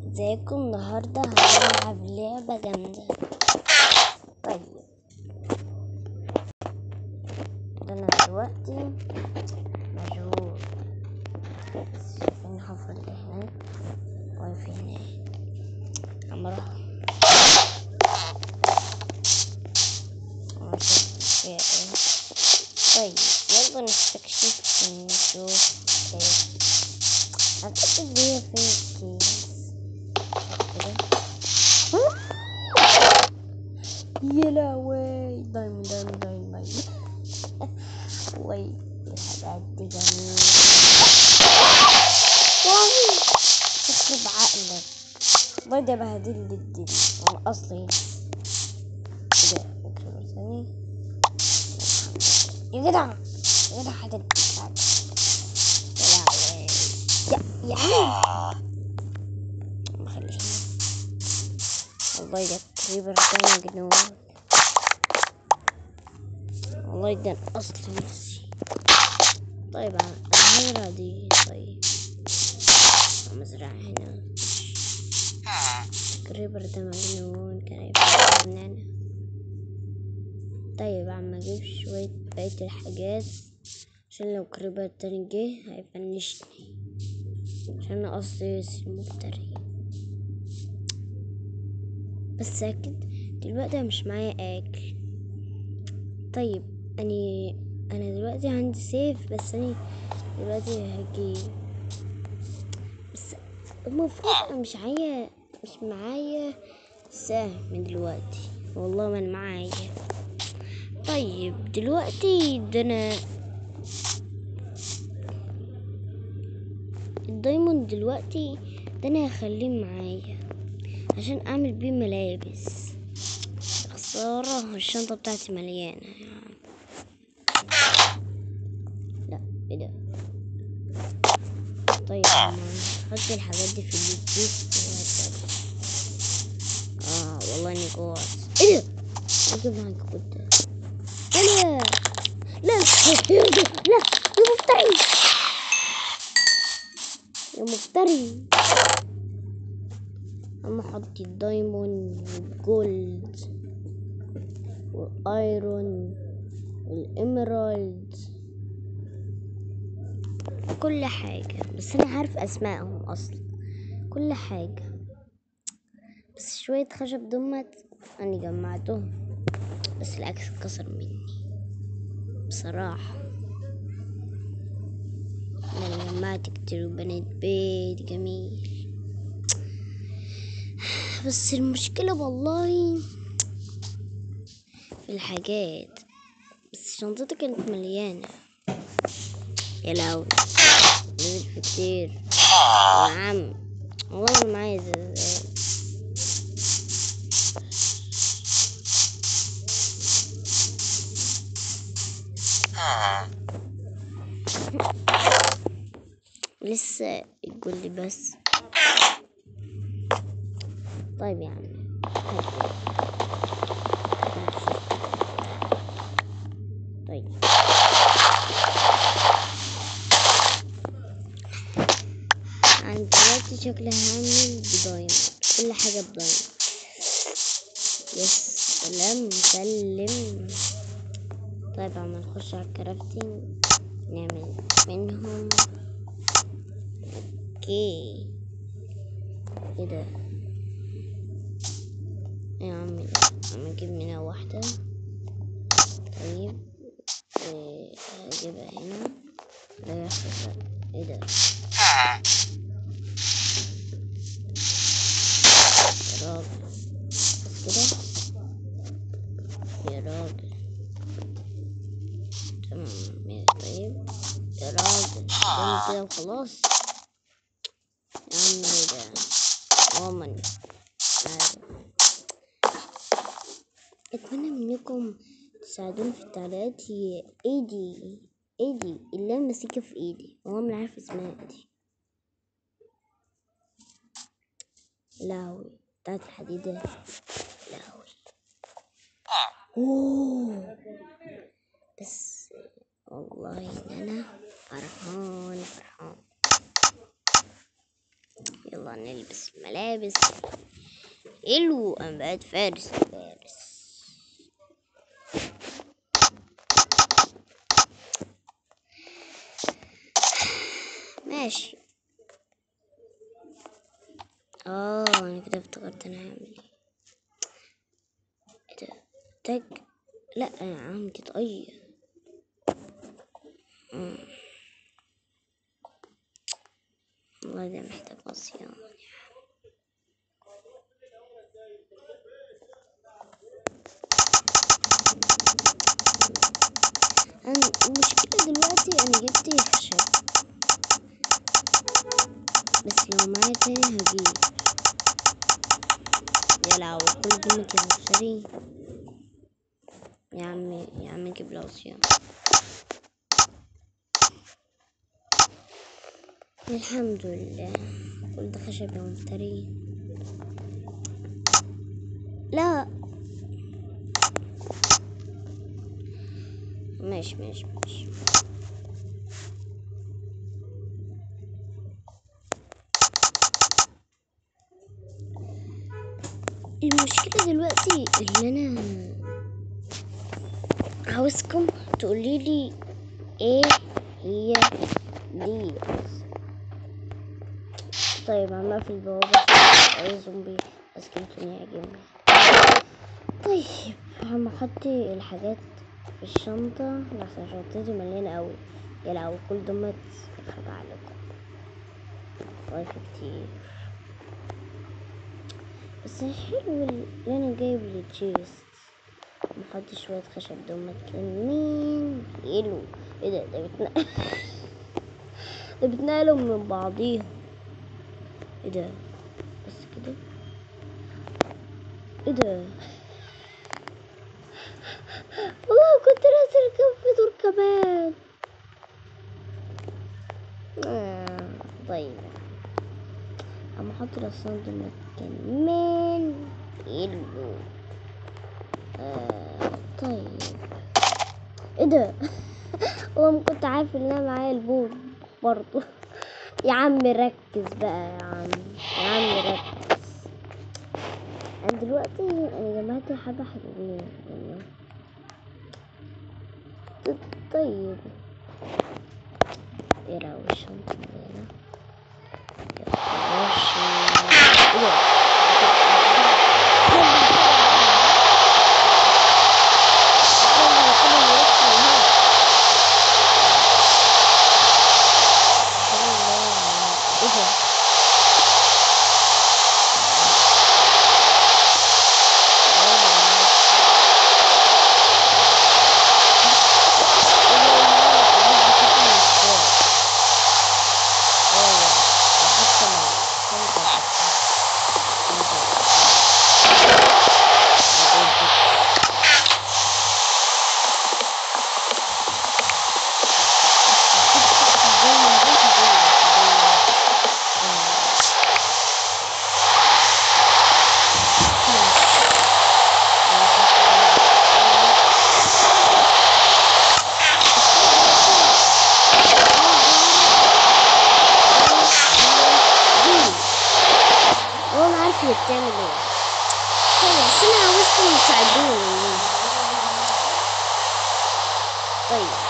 ازيكم النهاردة هنلعب لعبة جامدة طيب انا دلوقتي مشغول بس شايفين الحفرة اللي هناك واقف هناك عم اروح اشوف فيها ايه طيب يلا نستكشف ونشوف ايه اعتقد هي في كيس يا لهوي دايما دايما دايما وي الحاجات دي جميلة واو تخرب عقلك برضه بهدل الدنيا انا اصلي كده اكتب ثاني يا جدع يا جدع هتديك حاجة يا لهوي يا يا عم ما خليش والله ده كريبر ده مجنون والله ده أنا اصلي نفسي طيب الزرعة دي طيب مزرعة هنا كريبر ده مجنون كان يفكرني انا طيب عم اجيب شوية بقية الحاجات عشان لو كريبر تاني جه هيفنشني عشان انا اصلي مفتري بس اكيد دلوقتي أنا مش معايا اكل طيب اني انا دلوقتي عندي سيف بس اني دلوقتي هجيب بس المفروض أنا مش معايا مش معايا سهم من دلوقتي والله ما أنا معايا طيب دلوقتي ده انا الدايموند دلوقتي ده انا هخليه معايا عشان اعمل بيه ملابس خسارة الشنطة بتاعتي مليانة يعني. لا ايه ده طيب أنا هحط الحاجات دي في اليوتيوب وهكذا. اه والله اني جوعت ايه ده اجيب معاك كنت لا لا يا ده لا يا مفتري يا مفتري اما احط الدايموند والجولد والايرون والاميرالد كل حاجة بس انا عارف اسمائهم اصلا كل حاجة بس شوية خشب دمت اني جمعتهم بس الاكس اتكسر مني بصراحة انا جمعت كتير وبنيت بيت جميل بس المشكلة والله في الحاجات بس شنطتي كانت مليانة يا لهوي نزل في كتير يا عم والله ما معايا زلزال لسه يقول لي بس طيب يا عم طيب عن دلوقتي شكلي هعمل بدايموند كل حاجة بدايموند يس سلام مسلم طيب عم نخش على الكرافتنج نعمل منهم اوكي ايه ده يا عمي عم اجيب منها واحدة طيب إيه هجيبها هنا لا يحصل ايه ده يا راجل بس كده يا راجل تمام طيب يا راجل تعمل كده وخلاص يا عم ايه ده ومن عارف اتمنى منكم تساعدوني في التعليقات هي ايدي ايدي اللي انا ماسكه في ايدي والله ما عارف اسمها دي لاوي بتاعت الحديدة لاوي اوه بس والله ان انا فرحان فرحان يلا نلبس ملابس حلو انا بقيت فارس فارس ماشي اه انا كده افتكرت انا هعمل ايه ايه ده تاج لا يا عم تتغير مم. والله ده محتاج عصيان أنا المشكلة دلوقتي أنا جبت خشب بس لو معايا تاني هجيب يا لو كل جملة يا مفتري يا عم يا عم جيب له عصيان الحمد لله كل ده خشب يا مفتري لا ماشي ماشي ماشي المشكلة دلوقتي اللي أنا عاوزكم تقولي لي ايه هي دي طيب عم اقفل البوابة عشان اي زومبي اسكلتون يهاجمني طيب عم احط الحاجات في الشنطة لحسن شنطتي مليانة اوي يا لو كل دمت اخبى عليكم والله في كتير بس حلو اللي انا جايب لي تشيست نحط شوية خشب دمت تنين حلو ايه ده ده بتنقل ده بتنقلهم من بعضيهم ايه ده بس كده ايه ده والله كنت ناسي اركب في دور كمان آه طيب اما احط الاسنان دول كمان حلو آه طيب ايه ده والله ما كنت عارف ان انا معايا البوم برضو يا عم ركز بقى يا عم يا عم ركز انا دلوقتي انا جمعت حبة حلوين يعني طيب ايه لو الشنطة هنا يا خراشي. ايه ده هو انا عارف هي بتعمل ايه طيب بس انا عاوزكم تساعدوني طيب